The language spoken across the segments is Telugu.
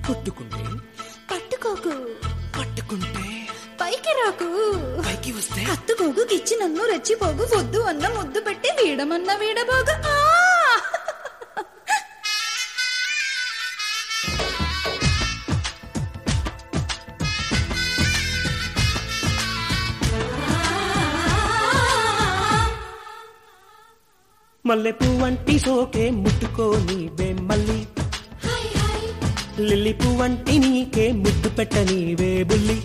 కొట్టుకుంటే పట్టుకోకు పట్టుకుంటే పైకి రాకు పైకి వస్తే హత్తుకోకు కిచ్చి నన్ను రెచ్చిపోగు వద్దు అన్న ముద్దు పెట్టి వీడమన్న వీడబోగు ఆ! మల్లె పువ్వంటి సోకే ముట్టుకోని మళ్ళీ లిల్లీ పువ్వంటి నీకే ముద్దు పెట్టనీవే బుల్లి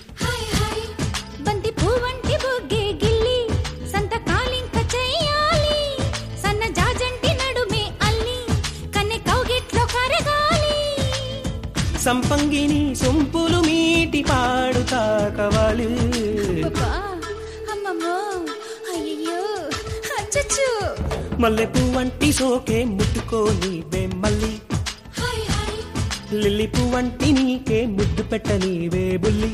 బంతి పువ్వంటి బుగ్గే గిల్లి సంతకాలింక చెయ్యాలి సన్న జాజంటి నడుమే అల్లి కన్నె కౌగిట్లో కరగాలి సంపంగిని సొంపులు మీటి పాడుతా కవాలి అబ్బా, అమ్మమ్మో అయ్యయ్యో అచ్చచ్చు మల్లె పువ్వంటి సోకే ముట్టుకోని మళ్ళీ లిల్లీ పువ్వంటి నీకే ముద్దు పెట్టనీవే బుల్లి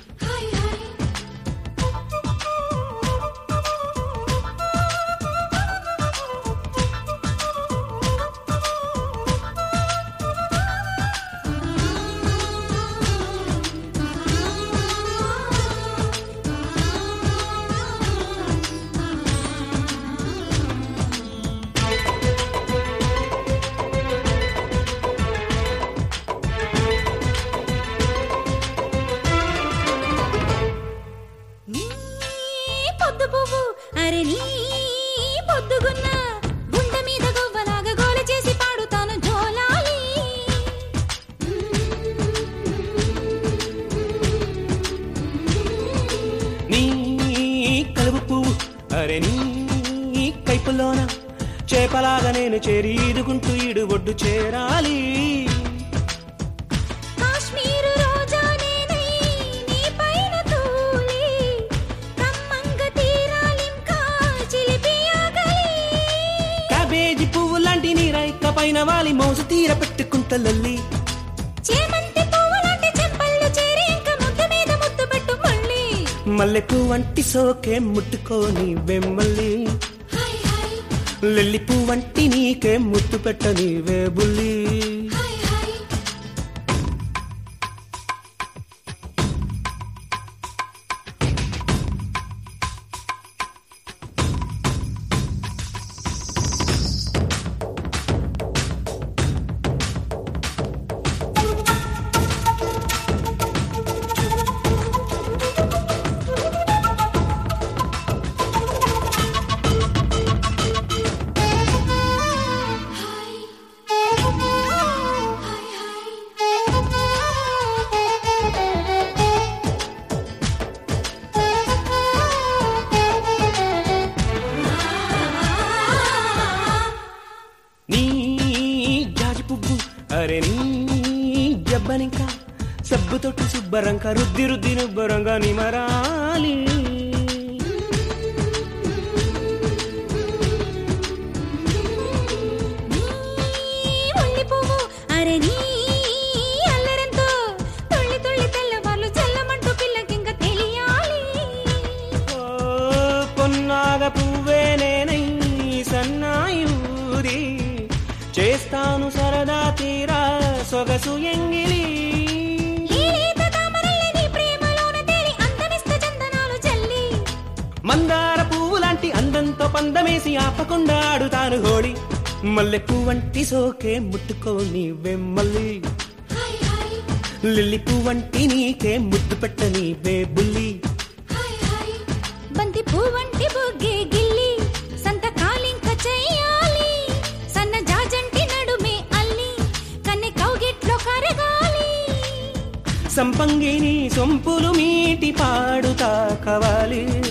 నీ పొద్దు పువ్వు అరే నీ పొద్దుగున్న గుండె మీద గొవ్వలాగా గోల చేసి పాడుతాను జోలాలి నీ కలుపు పువ్వు అరే నీ కైపులోన చేపలాగా నేను చేరి ఈదుకుంటూ ఈడు ఒడ్డు చేరాలి కాశ్మీరు రోజా నేనై నీ పైన తూలి కమ్మంగ తీరాలింకా చిలిపి ఆగలి క్యాబేజీ పువ్వు లాంటి నీ రైక పైన వాలి మోసు తీర పెట్టుకుంట లల్లి చేమంతి పువ్వులాంటి చెంపల్లో చేరి ఇంకా ముద్దు మీద ముద్దు పెట్టు మళ్ళీ మల్లె పువ్వంటి సోకే ముట్టుకోని వెమ్మల్లి లిల్లీ పువ్వంటి నీకే ముద్దు పెట్టనీవే బుల్లి నీ జాజి పువ్వు అరే నీ జబ్బనింకా సబ్బుతోటి శుభ్రంక రుద్ది రుద్ది నుబ్బరంగా నిమరాలి నీ ఉల్లి పువ్వు అరే నీ అల్లరంతో తుళ్ళి తుళ్ళి తెల్లవార్లు చల్లమంటూ పిల్లకింక తెలియాలి ఓ పొన్నాగ పువ్వే నేనై సన్నాయి ఊరి చేస్తాను సరదా తీరా సొగసు ఎంగిలి లేత తామరల్లి నీ ప్రేమలోన తేలి అందమిస్త చందనాలు చల్లి మందార పువ్వు లాంటి అందంతో పందమేసి ఆపకుండా ఆడుతాను హోళి మల్లె పువ్వంటి సోకే ముట్టుకోని వెమ్మల్లి లిల్లీ పువ్వంటి నీకే ముద్దు పెట్టని బుల్లి బంతి పువ్వంటి బుగ్గే గిల్లి సంతకాలింక చెయ్యాలి సన్న జాజంటి నడుమే అల్లి కన్నె కౌగిట్లో కరగాలి సంపంగిని సొంపులు మీటి పాడుతా కవాలి